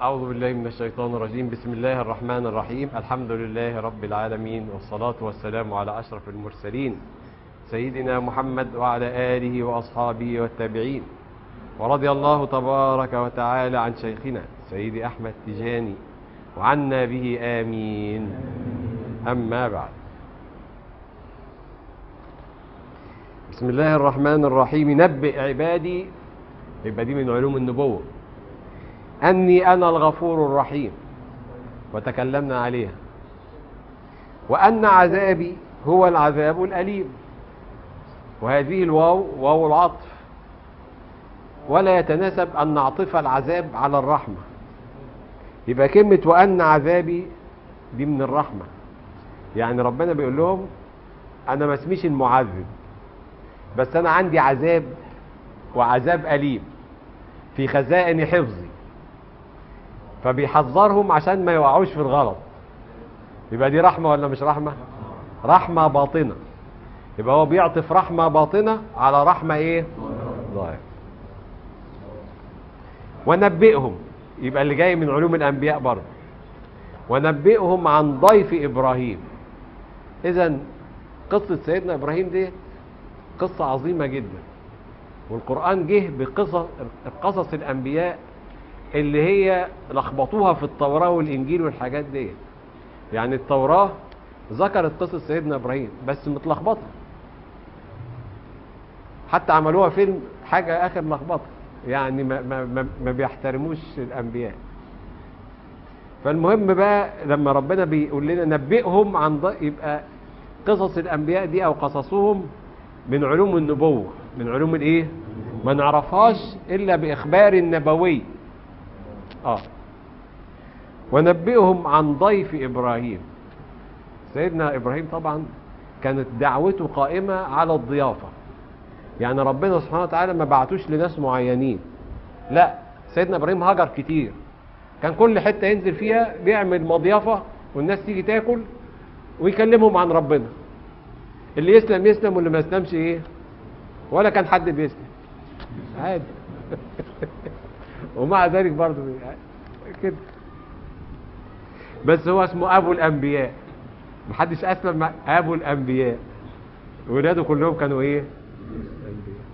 أعوذ بالله من الشيطان الرجيم بسم الله الرحمن الرحيم الحمد لله رب العالمين والصلاة والسلام على أشرف المرسلين سيدنا محمد وعلى آله وأصحابه والتابعين ورضي الله تبارك وتعالى عن شيخنا سيدي أحمد تجاني وعنا به آمين أما بعد بسم الله الرحمن الرحيم نبئ عبادي يبقى دي من علوم النبوة أني أنا الغفور الرحيم وتكلمنا عليها وأن عذابي هو العذاب الأليم وهذه الواو واو العطف ولا يتناسب أن نعطف العذاب على الرحمة يبقى كلمة وأن عذابي دي من الرحمة يعني ربنا بيقول لهم أنا ما اسميش المعذب بس أنا عندي عذاب وعذاب أليم في خزائن حفظي فبيحذرهم عشان ما يوقعوش في الغلط يبقى دي رحمة ولا مش رحمة رحمة باطنة يبقى هو بيعطف رحمة باطنة على رحمة ايه ظاهرة ونبئهم يبقى اللي جاي من علوم الانبياء برضه ونبئهم عن ضيف ابراهيم اذا قصة سيدنا ابراهيم دي قصة عظيمة جدا والقرآن جه بقصص قصص الانبياء اللي هي لخبطوها في التوراة والإنجيل والحاجات دي يعني التوراة ذكرت قصة سيدنا إبراهيم بس متلخبطة حتى عملوها فيلم حاجة آخر لخبطة يعني ما, ما, ما, ما بيحترموش الأنبياء فالمهم بقى لما ربنا بيقول لنا نبئهم عن ض... يبقى قصص الأنبياء دي أو قصصهم من علوم النبوة من علوم الإيه؟ ما نعرفهاش إلا بإخبار النبوي آه ونبئهم عن ضيف إبراهيم سيدنا إبراهيم طبعا كانت دعوته قائمة على الضيافة يعني ربنا سبحانه وتعالى ما بعتوش لناس معينين لا سيدنا إبراهيم هجر كتير كان كل حتة ينزل فيها بيعمل مضيافة والناس تيجي تاكل ويكلمهم عن ربنا اللي يسلم يسلم واللي ما يسلمش ايه ولا كان حد بيسلم عادي ومع ذلك برضه كده بس هو اسمه ابو الانبياء محدش اسلم مع ابو الانبياء ولاده كلهم كانوا ايه أنبياء.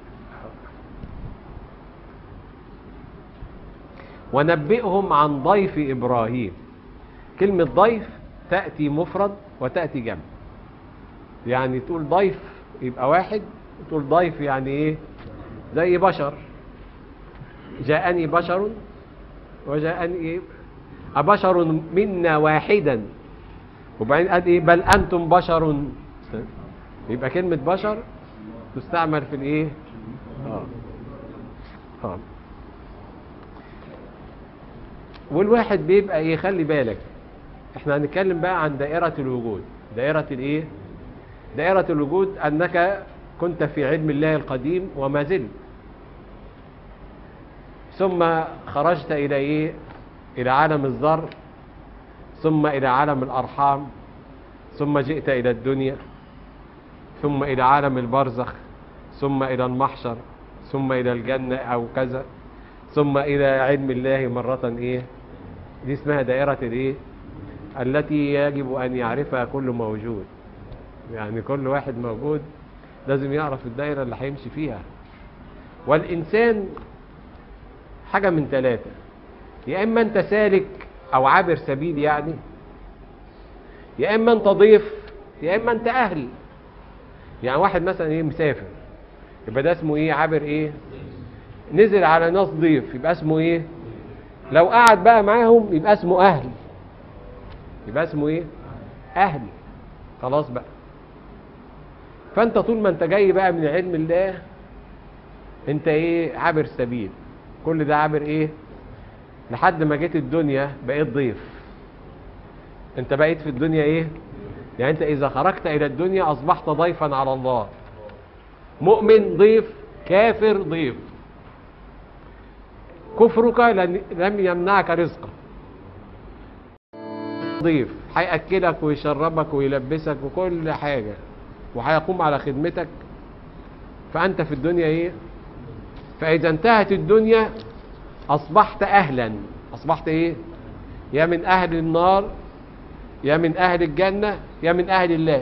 ونبئهم عن ضيف ابراهيم كلمة ضيف تأتي مفرد وتأتي جمع يعني تقول ضيف يبقى واحد تقول ضيف يعني ايه زي بشر جاءني بشر وجاءني ايه أبشر منا واحدا وبعدين قال ايه بل انتم بشر يبقى كلمة بشر تستعمل في الايه اه اه والواحد بيبقى ايه خلي بالك احنا هنتكلم بقى عن دائرة الوجود دائرة الايه دائرة الوجود انك كنت في علم الله القديم وما زلت ثم خرجت إلى إيه؟ إلى عالم الذر ثم إلى عالم الأرحام ثم جئت إلى الدنيا ثم إلى عالم البرزخ ثم إلى المحشر ثم إلى الجنة أو كذا ثم إلى علم الله مرة إيه دي اسمها دائرة الإيه التي يجب أن يعرفها كل موجود يعني كل واحد موجود لازم يعرف الدائرة اللي هيمشي فيها والإنسان حاجة من ثلاثة يا إما أنت سالك أو عابر سبيل يعني يا إما أنت ضيف يا إما أنت أهل يعني واحد مثلا إيه مسافر يبقى ده اسمه إيه عابر إيه نزل على ناس ضيف يبقى اسمه إيه لو قعد بقى معاهم يبقى اسمه أهل يبقى اسمه إيه أهل خلاص بقى فأنت طول ما أنت جاي بقى من علم الله أنت إيه عابر سبيل كل ده عابر ايه لحد ما جيت الدنيا بقيت ضيف انت بقيت في الدنيا ايه يعني انت اذا خرجت الى الدنيا اصبحت ضيفا على الله مؤمن ضيف كافر ضيف كفرك لم يمنعك رزقا ضيف هياكلك ويشربك ويلبسك وكل حاجه وهيقوم على خدمتك فانت في الدنيا ايه فإذا انتهت الدنيا أصبحت أهلا اصبحت ايه يا من اهل النار يا من اهل الجنة يا من اهل الله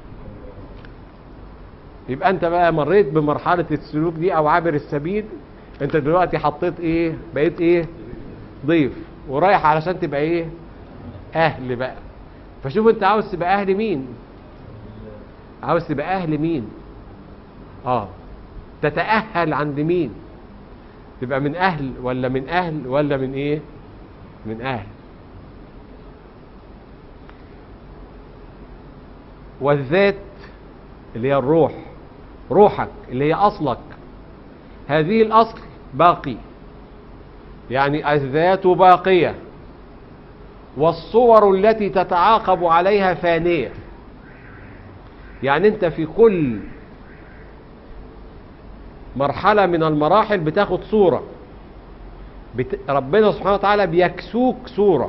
يبقى انت بقى مريت بمرحلة السلوك دي او عابر السبيل انت دلوقتي حطيت ايه بقيت ايه ضيف ورايح علشان تبقى ايه اهل بقى فشوف انت عاوز تبقى اهل مين عاوز تبقى اهل مين اه تتأهل عند مين تبقى من اهل ولا من اهل ولا من ايه من اهل والذات اللي هي الروح روحك اللي هي اصلك هذه الاصل باقي يعني الذات باقيه والصور التي تتعاقب عليها فانيه يعني انت في كل مرحله من المراحل بتاخد صوره بت... ربنا سبحانه وتعالى بيكسوك صوره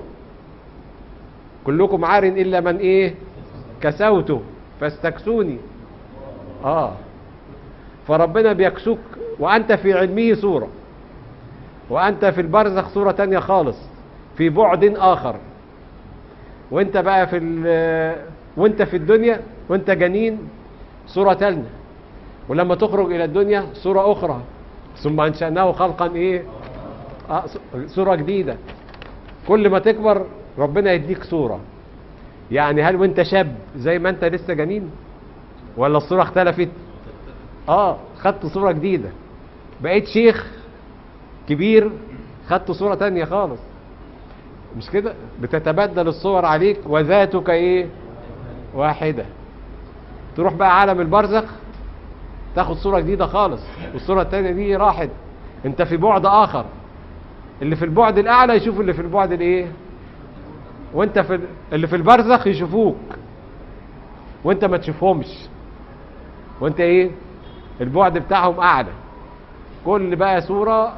كلكم عار الا من ايه كسوته فاستكسوني اه فربنا بيكسوك وانت في علمه صورة وانت في البرزخ صورة تانية خالص في بعد اخر وانت بقى في وانت في الدنيا وانت جنين صورة تانية ولما تخرج الى الدنيا صورة اخرى ثم انشأناه خلقا ايه آه صورة جديدة كل ما تكبر ربنا يديك صورة يعني هل وانت شاب زي ما انت لسه جنين ولا الصورة اختلفت اه خدت صورة جديدة بقيت شيخ كبير خدت صورة تانية خالص مش كده بتتبدل الصور عليك وذاتك ايه واحدة تروح بقى عالم البرزخ تاخد صورة جديدة خالص والصورة التانية دي راحت انت في بعد اخر اللي في البعد الاعلى يشوف اللي في البعد الايه وانت في اللي في البرزخ يشوفوك وانت ما تشوفهمش وانت ايه البعد بتاعهم اعلى كل بقى صورة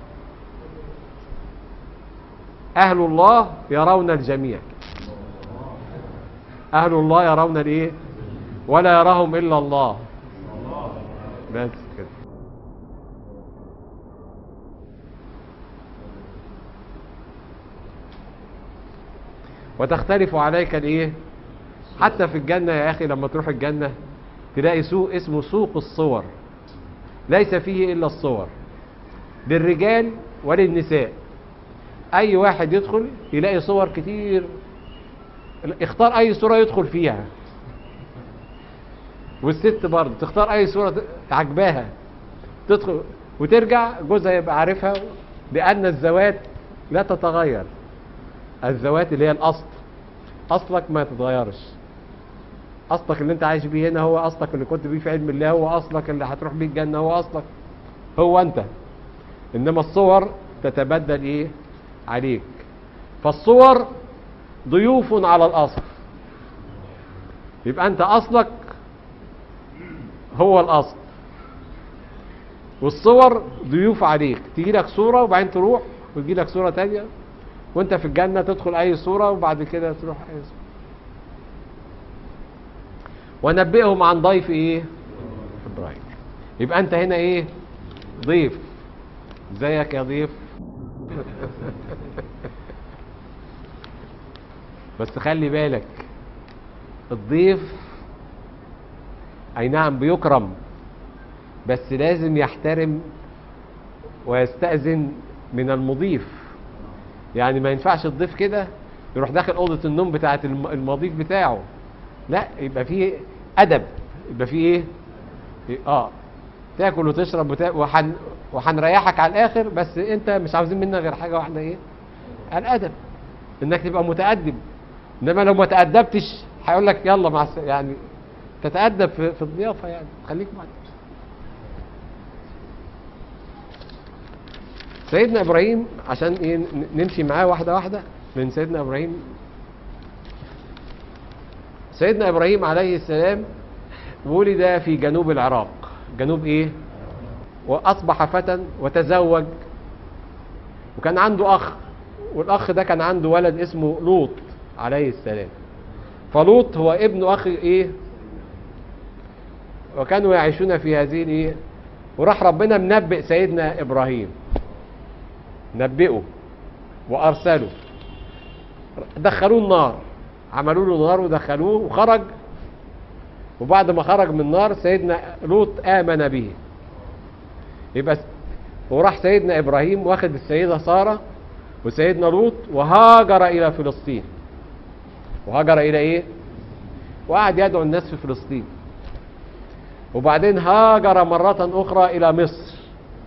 اهل الله يرون الجميع اهل الله يرون الايه ولا يراهم الا الله بس كده وتختلف عليك الايه حتى في الجنة يا اخي لما تروح الجنة تلاقي سوق اسمه سوق الصور ليس فيه الا الصور للرجال وللنساء اي واحد يدخل يلاقي صور كتير اختار اي صورة يدخل فيها والست برضه تختار اي صورة عجباها تدخل وترجع جوزها يبقى عارفها لان الذوات لا تتغير الذوات اللي هي الاصل اصلك ما تتغيرش اصلك اللي انت عايش بيه هنا هو اصلك اللي كنت بيه في علم الله هو اصلك اللي هتروح بيه الجنه هو اصلك هو انت انما الصور تتبدل ايه عليك فالصور ضيوف على الاصل يبقى انت اصلك هو الاصل والصور ضيوف عليك تيجي لك صوره وبعدين تروح وتجي لك صوره تانية وانت في الجنة تدخل اي صورة وبعد كده تروح اي صورة ونبئهم عن ضيف ايه ابراهيم يبقى انت هنا ايه ضيف ازيك يا ضيف بس خلي بالك الضيف اي نعم بيكرم بس لازم يحترم ويستأذن من المضيف يعني ما ينفعش الضيف كده يروح داخل اوضه النوم بتاعه المضيف بتاعه لا يبقى فيه ادب يبقى فيه ايه اه تاكل وتشرب وتا... وحن... وهنريحك على الاخر بس انت مش عاوزين منك غير حاجه واحده ايه الادب انك تبقى متادب انما لو ما تادبتش هيقول لك يلا مع الس... يعني تتادب في, في الضيافه يعني خليك معاك سيدنا ابراهيم عشان ايه نمشي معاه واحده واحده من سيدنا ابراهيم سيدنا ابراهيم عليه السلام ولد في جنوب العراق جنوب ايه واصبح فتى وتزوج وكان عنده اخ والاخ ده كان عنده ولد اسمه لوط عليه السلام فلوط هو ابن اخ ايه وكانوا يعيشون في هذه الايه وراح ربنا منبئ سيدنا ابراهيم نبئه وارسلوا دخلوه النار عملوا له نار ودخلوه وخرج وبعد ما خرج من النار سيدنا لوط امن به يبقى س- وراح سيدنا ابراهيم واخد السيده ساره وسيدنا لوط وهاجر الى فلسطين وهاجر الى ايه وقعد يدعو الناس في فلسطين وبعدين هاجر مرة أخرى إلى مصر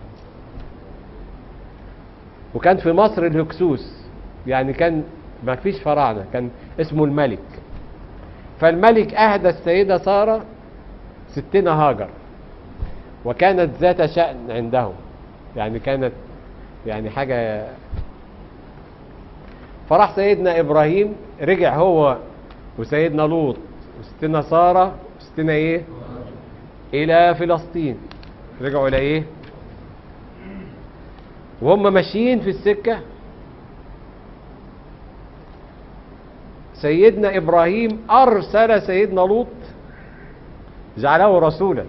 وكان في مصر الهكسوس يعني كان ما فيش فراعنة كان اسمه الملك فالملك أهدى السيدة سارة ستنا هاجر وكانت ذات شأن عندهم يعني كانت يعني حاجة فراح سيدنا إبراهيم رجع هو وسيدنا لوط وستنا سارة وستنا إيه إلى فلسطين رجعوا إلى إيه وهم ماشيين في السكة سيدنا إبراهيم أرسل سيدنا لوط جعله رسولا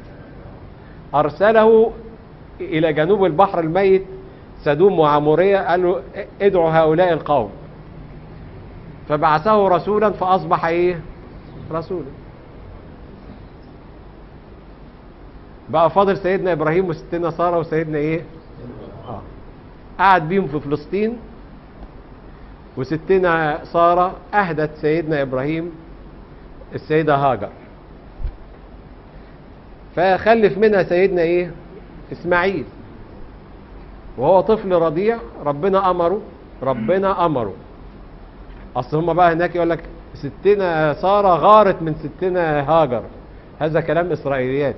أرسله إلى جنوب البحر الميت سدوم وعمورية قال له ادعوا هؤلاء القوم فبعثه رسولا فأصبح إيه رسولا بقى فاضل سيدنا إبراهيم وستنا سارة وسيدنا إيه آه. قعد بيهم في فلسطين وستنا سارة أهدت سيدنا إبراهيم السيدة هاجر فخلف منها سيدنا إيه إسماعيل وهو طفل رضيع ربنا أمره ربنا أمره أصل هما بقى هناك يقول لك ستنا سارة غارت من ستنا هاجر هذا كلام إسرائيليات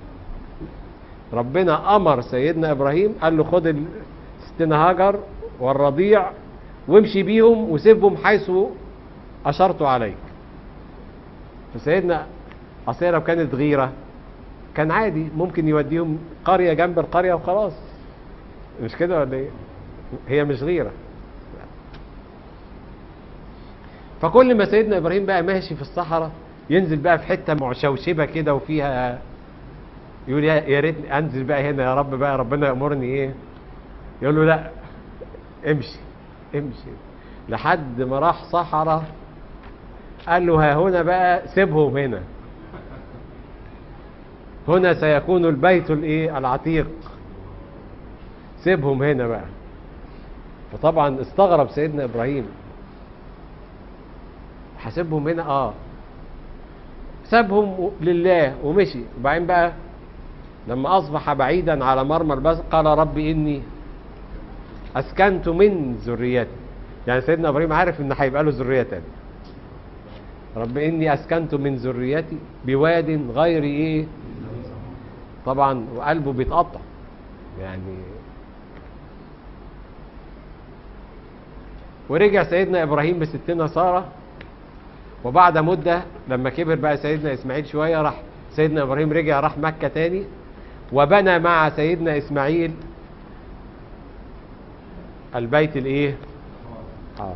ربنا أمر سيدنا إبراهيم قال له خد ال- ستنا هاجر والرضيع وامشي بيهم وسيبهم حيث أشرت عليك فسيدنا أصل هي لو كانت غيرة كان عادي ممكن يوديهم قرية جنب القرية وخلاص مش كده ولا ايه هي مش غيرة فكل ما سيدنا ابراهيم بقى ماشي في الصحراء ينزل بقى في حته معشوشبه كده وفيها يقول يا يا ريت انزل بقى هنا يا رب بقى ربنا يامرني ايه يقول له لا امشي امشي لحد ما راح صحراء قال له ها هنا بقى سيبهم هنا هنا سيكون البيت الايه العتيق سيبهم هنا بقى فطبعا استغرب سيدنا ابراهيم حاسبهم هنا اه سابهم لله ومشي وبعدين بقى لما اصبح بعيدا على مرمى البس قال رب اني اسكنت من ذريتي يعني سيدنا ابراهيم عارف ان هيبقى له ذريه تاني رب اني اسكنت من ذريتي بواد غير ايه طبعا وقلبه بيتقطع يعني ورجع سيدنا ابراهيم بستنا ساره وبعد مده لما كبر بقى سيدنا اسماعيل شويه راح سيدنا ابراهيم رجع راح مكه تاني وبنى مع سيدنا اسماعيل البيت الايه اه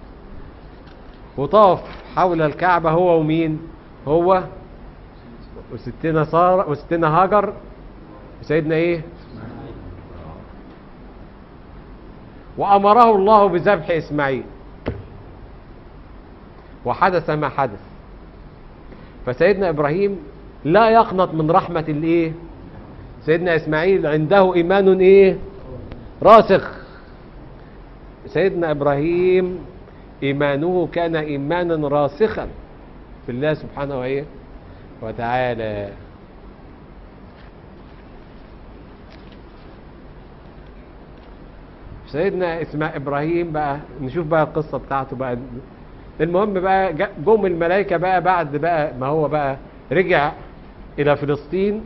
وطاف حول الكعبه هو ومين هو وستنا ساره وستنا هاجر وسيدنا ايه وامره الله بذبح اسماعيل وحدث ما حدث فسيدنا ابراهيم لا يقنط من رحمه الايه سيدنا اسماعيل عنده ايمان ايه راسخ سيدنا ابراهيم ايمانه كان ايمانا راسخا في الله سبحانه وايه وتعالى سيدنا اسماء ابراهيم بقى نشوف بقى القصه بتاعته بقى المهم بقى جا- جم الملائكه بقى بعد بقى ما هو بقى رجع الى فلسطين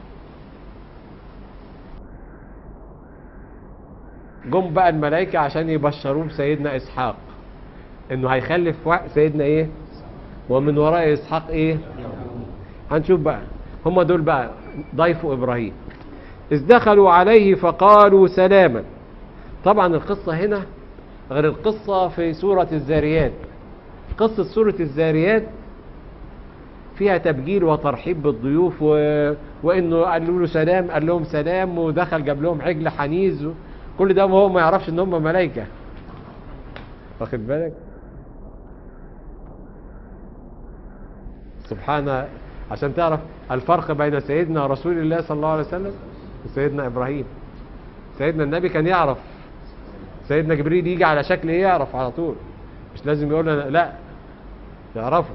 جم بقى الملائكه عشان يبشروه بسيدنا اسحاق انه هيخلف وا- سيدنا ايه ومن وراء اسحاق ايه هنشوف بقى هم دول بقى ضيف ابراهيم اذ دخلوا عليه فقالوا سلاما طبعا القصه هنا غير القصه في سوره الذاريات قصه سوره الذاريات فيها تبجيل وترحيب بالضيوف و... وانه قالوا له سلام قال لهم سلام ودخل جاب لهم عجل حنيذ و... كل ده وهو ما يعرفش ان هم ملائكه واخد بالك سبحان عشان تعرف الفرق بين سيدنا رسول الله صلى الله عليه وسلم وسيدنا ابراهيم سيدنا النبي كان يعرف سيدنا جبريل يجي على شكل ايه يعرف على طول مش لازم يقول لنا لا يعرفه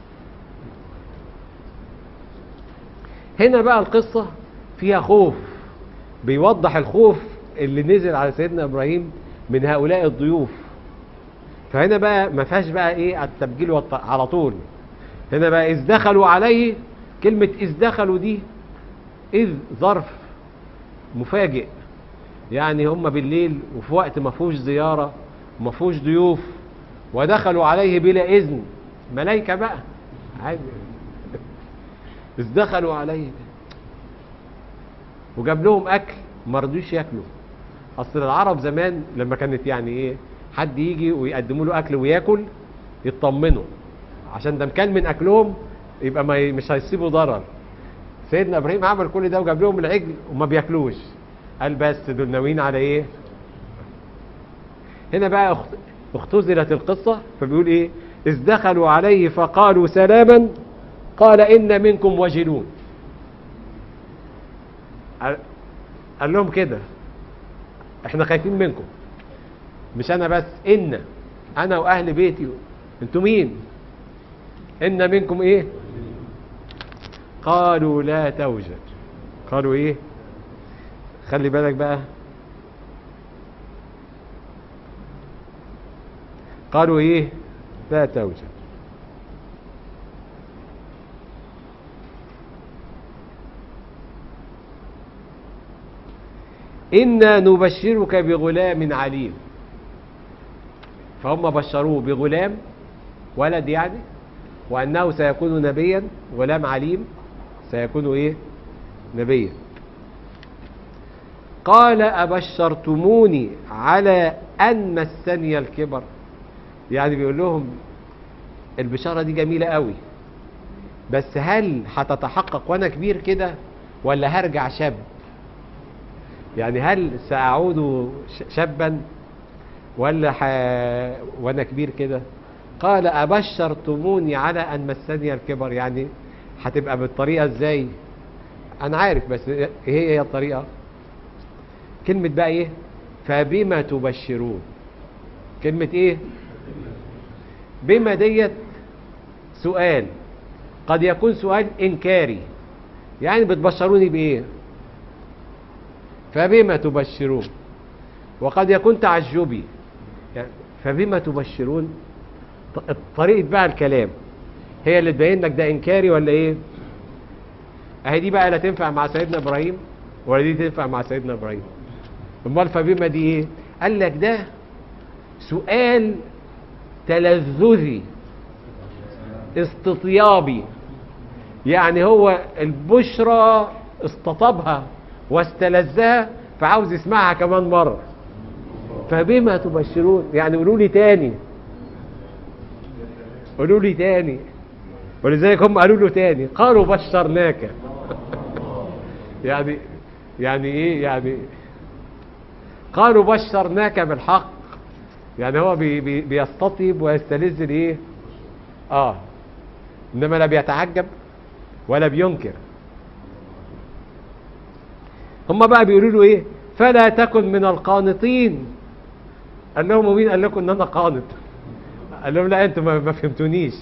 هنا بقى القصة فيها خوف بيوضح الخوف اللي نزل على سيدنا ابراهيم من هؤلاء الضيوف فهنا بقى ما فيهاش بقى ايه التبجيل والط... على طول هنا بقى اذ دخلوا عليه كلمة اذ دخلوا دي اذ ظرف مفاجئ يعني هم بالليل وفي وقت ما فيهوش زيارة وما فيهوش ضيوف ودخلوا عليه بلا اذن ملايكة بقى عادي اذ دخلوا عليه وجاب لهم اكل ما رضوش ياكلوا اصل العرب زمان لما كانت يعني ايه حد يجي ويقدموا له اكل وياكل يطمنوا عشان ده كان من اكلهم يبقى ما ي- مش هيسيبوا ضرر سيدنا ابراهيم عمل كل ده وجاب لهم العجل وما بياكلوش قال بس دول ناويين على ايه هنا بقى اخت- اختزلت القصة فبيقول ايه اذ دخلوا عليه فقالوا سلاما قال ان منكم وجلون قال- قال لهم كده احنا خايفين منكم مش انا بس ان انا واهل بيتي انتوا مين ان منكم ايه قالوا لا توجل قالوا ايه خلي بالك بقى قالوا ايه لا توجل إنا نبشرك بغلام عليم فهم بشروه بغلام ولد يعني وأنه سيكون نبيا غلام عليم سيكون إيه نبيا قال أبشرتموني على أن مسني الكبر يعني بيقول لهم البشارة دي جميلة قوي بس هل هتتحقق وأنا كبير كده ولا هرجع شاب يعني هل سأعود ش- شابا ولا ح... وانا كبير كده قال أبشرتموني على أن مسني الكبر يعني هتبقى بالطريقة ازاي أنا عارف بس ايه هي الطريقة كلمة بقى ايه فبما تبشرون كلمة ايه بما ديت سؤال قد يكون سؤال إنكاري يعني بتبشروني بإيه فبما تبشرون وقد يكون تعجبي يعني فبما تبشرون ط- طريقة بقى الكلام هي اللي تبين لك ده إنكاري ولا إيه أهي دي بقى لا تنفع مع سيدنا إبراهيم ولا دي تنفع مع سيدنا إبراهيم أمال فبما دي إيه قال لك ده سؤال تلذذي استطيابي يعني هو البشرى استطابها واستلذها فعاوز يسمعها كمان مرة فبما تبشرون يعني قولوا لي تاني قولوا لي تاني ولذلك هم قالوا له تاني قالوا بشرناك يعني يعني ايه يعني قالوا بشرناك بالحق يعني هو بي بي بيستطيب ويستلذ الايه اه انما لا بيتعجب ولا بينكر هم بقى بيقولوا له ايه فلا تكن من القانطين قال لهم مين قال لكم ان انا قانط قال لهم لا انتوا ما ما فهمتونيش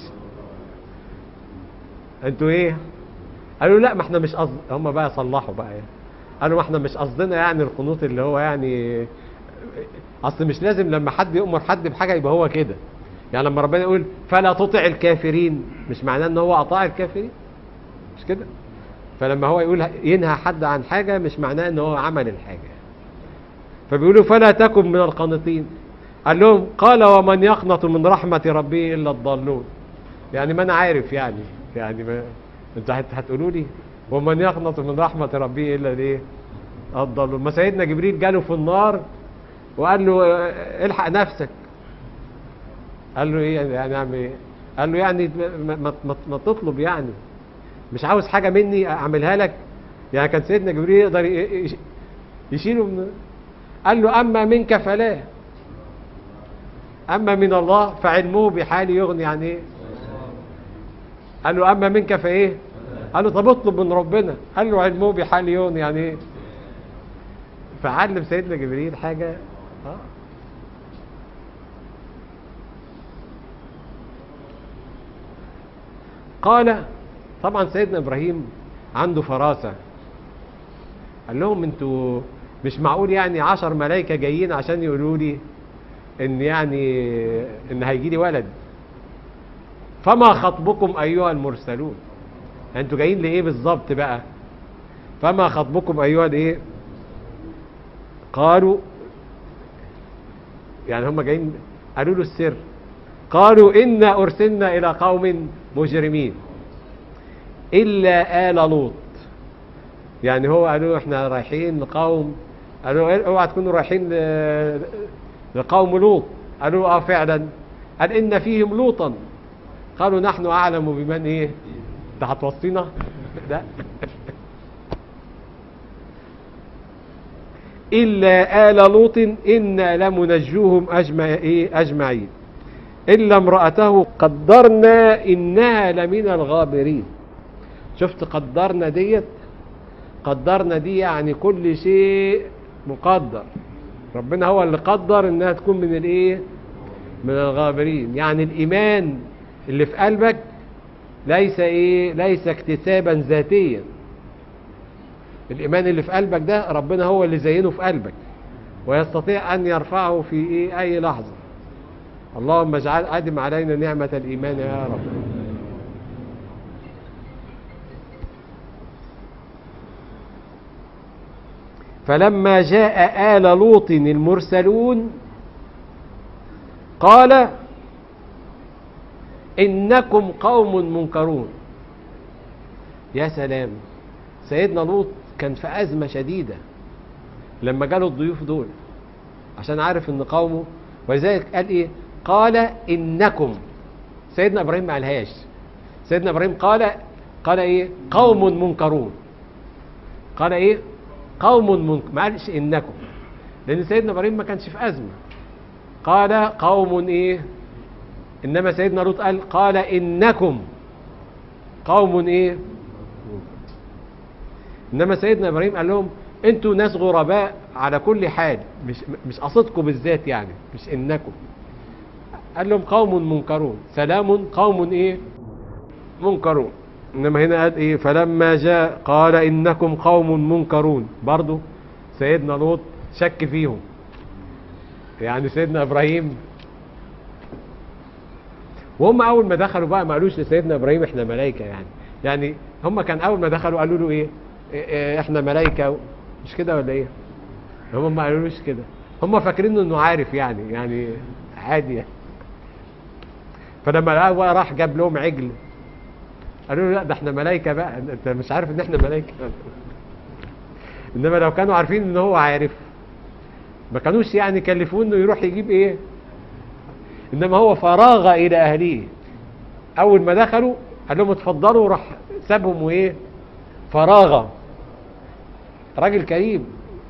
انتوا ايه قالوا لا ما احنا مش قصد هم بقى صلحوا بقى يعني. قالوا ما احنا مش قصدنا يعني القنوط اللي هو يعني اصل مش لازم لما حد يؤمر حد بحاجه يبقى هو كده يعني لما ربنا يقول فلا تطع الكافرين مش معناه ان هو اطاع الكافرين مش كده فلما هو يقول ينهى حد عن حاجه مش معناه ان هو عمل الحاجه فبيقولوا فلا تكن من القانطين قال لهم قال ومن يقنط من رحمه ربه الا الضالون يعني ما انا عارف يعني يعني ما انت هت- هتقولوا لي ومن يقنط من رحمه ربه الا الايه الضالون ما سيدنا جبريل جاله في النار وقال له اه، الحق نفسك قال له ايه يعني اعمل ايه قال له يعني ما, ما, ما, ما تطلب يعني مش عاوز حاجه مني اعملها لك يعني كان سيدنا جبريل يقدر ي- يش- يشيله من قال له اما منك فلا أما من الله فعلمه بحالي يغني عن إيه قال له أما منك فإيه قال له طب اطلب من ربنا قال له علمه بحالي يغني عن إيه فعلم سيدنا جبريل حاجة آه. قال طبعا سيدنا ابراهيم عنده فراسة قال لهم انتوا مش معقول يعني عشر ملايكة جايين عشان يقولوا لي ان يعني ان هيجي لي ولد فما خطبكم ايها المرسلون انتوا جايين لايه بالظبط بقى فما خطبكم ايها الايه قالوا يعني هم جايين قالوا له السر قالوا إنا أرسلنا إلى قوم مجرمين إلا آل لوط يعني هو قالوا احنا رايحين لقوم قالوا إيه، اوعى تكونوا رايحين ل- لقوم لوط قالوا اه فعلا قال ان فيهم لوطا قالوا نحن اعلم بمن ايه ده هتوصينا ده إلا آل لوط إنا لمنجوهم أجمع إيه أجمعين إلا امرأته قدرنا إنها لمن الغابرين شفت قدرنا ديت قدرنا دي يعني كل شيء مقدر ربنا هو اللي قدر انها تكون من الايه من الغابرين يعني الايمان اللي في قلبك ليس ايه ليس اكتسابا ذاتيا الايمان اللي في قلبك ده ربنا هو اللي زينه في قلبك ويستطيع ان يرفعه في ايه اي لحظه اللهم اجعل ادم علينا نعمه الايمان يا رب فلما جاء آل لوط المرسلون قال إنكم قوم منكرون يا سلام سيدنا لوط كان في أزمة شديدة لما جاله الضيوف دول عشان عارف ان قومه ولذلك قال ايه قال انكم سيدنا ابراهيم ما قالهاش سيدنا ابراهيم قال قال ايه قوم منكرون قال ايه قوم منكر ما قالش انكم لان سيدنا ابراهيم ما كانش في ازمه قال قوم ايه انما سيدنا لوط قال قال انكم قوم ايه انما سيدنا ابراهيم قال لهم انتوا ناس غرباء على كل حال مش مش قصدكم بالذات يعني مش انكم قال لهم قوم منكرون سلام قوم ايه منكرون انما هنا قال ايه فلما جاء قال انكم قوم منكرون برضو سيدنا لوط شك فيهم يعني سيدنا ابراهيم وهم اول ما دخلوا بقى ما قالوش لسيدنا ابراهيم احنا ملائكه يعني يعني هم كان اول ما دخلوا قالوا له ايه, إيه, إيه احنا ملائكه مش كده ولا ايه هم ما قالولوش كده هم فاكرين انه عارف يعني يعني عادي يعني. فلما لقاه بقى راح جاب لهم عجل قالوا له لا ده احنا ملائكه بقى انت مش عارف ان احنا ملائكه انما لو كانوا عارفين ان هو عارف ما كانوش يعني كلفوه انه يروح يجيب ايه انما هو فراغ الى اهليه اول ما دخلوا قال لهم اتفضلوا راح سابهم وايه فراغ راجل كريم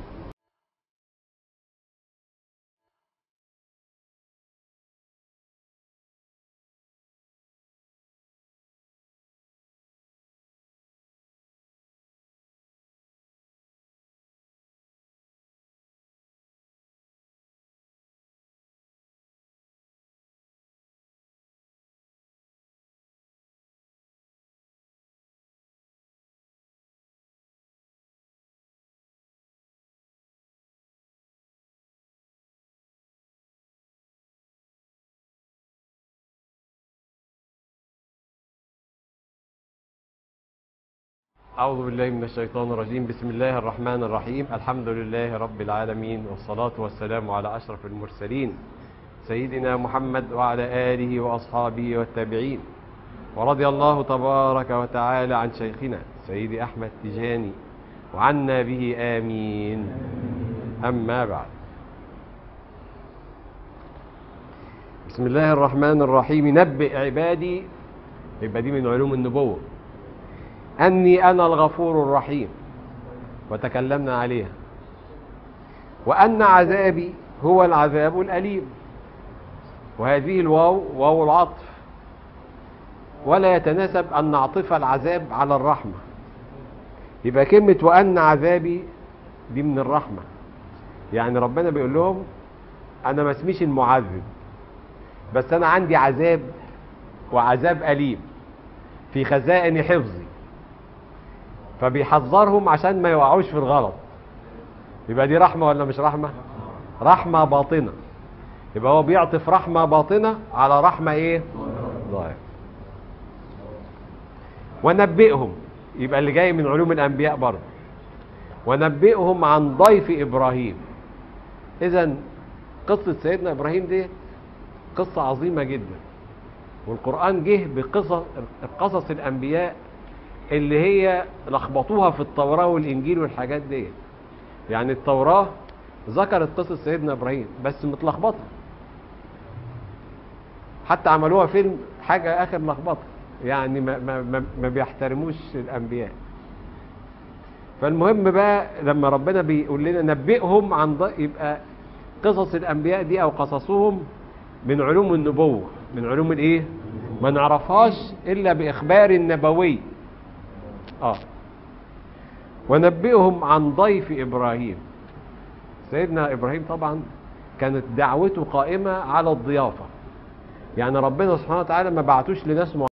أعوذ بالله من الشيطان الرجيم بسم الله الرحمن الرحيم الحمد لله رب العالمين والصلاة والسلام على أشرف المرسلين سيدنا محمد وعلى آله وأصحابه والتابعين ورضي الله تبارك وتعالى عن شيخنا سيدي أحمد تجاني وعنا به آمين أما بعد بسم الله الرحمن الرحيم نبئ عبادي يبقى دي من علوم النبوة أني أنا الغفور الرحيم وتكلمنا عليها وأن عذابي هو العذاب الأليم وهذه الواو واو العطف ولا يتناسب أن نعطف العذاب على الرحمة يبقى كلمة وأن عذابي دي من الرحمة يعني ربنا بيقول لهم أنا ما اسميش المعذب بس أنا عندي عذاب وعذاب أليم في خزائن حفظي فبيحذرهم عشان ما يوقعوش في الغلط يبقى دي رحمة ولا مش رحمة رحمة باطنة يبقى هو بيعطف رحمة باطنة على رحمة ايه ظاهر ونبئهم يبقى اللي جاي من علوم الانبياء برضه ونبئهم عن ضيف ابراهيم اذا قصة سيدنا ابراهيم دي قصة عظيمة جدا والقرآن جه بقصص قصص الانبياء اللي هي لخبطوها في التوراة والانجيل والحاجات دي يعني التوراة ذكرت قصة سيدنا ابراهيم بس متلخبطة حتى عملوها فيلم حاجة اخر لخبطة يعني ما, ما, ما, ما بيحترموش الانبياء فالمهم بقى لما ربنا بيقول لنا نبئهم عن ض... يبقى قصص الانبياء دي او قصصهم من علوم النبوة من علوم الايه ما نعرفهاش الا باخبار النبوي اه ونبئهم عن ضيف ابراهيم سيدنا ابراهيم طبعا كانت دعوته قائمة على الضيافة يعني ربنا سبحانه وتعالى ما بعتوش لناس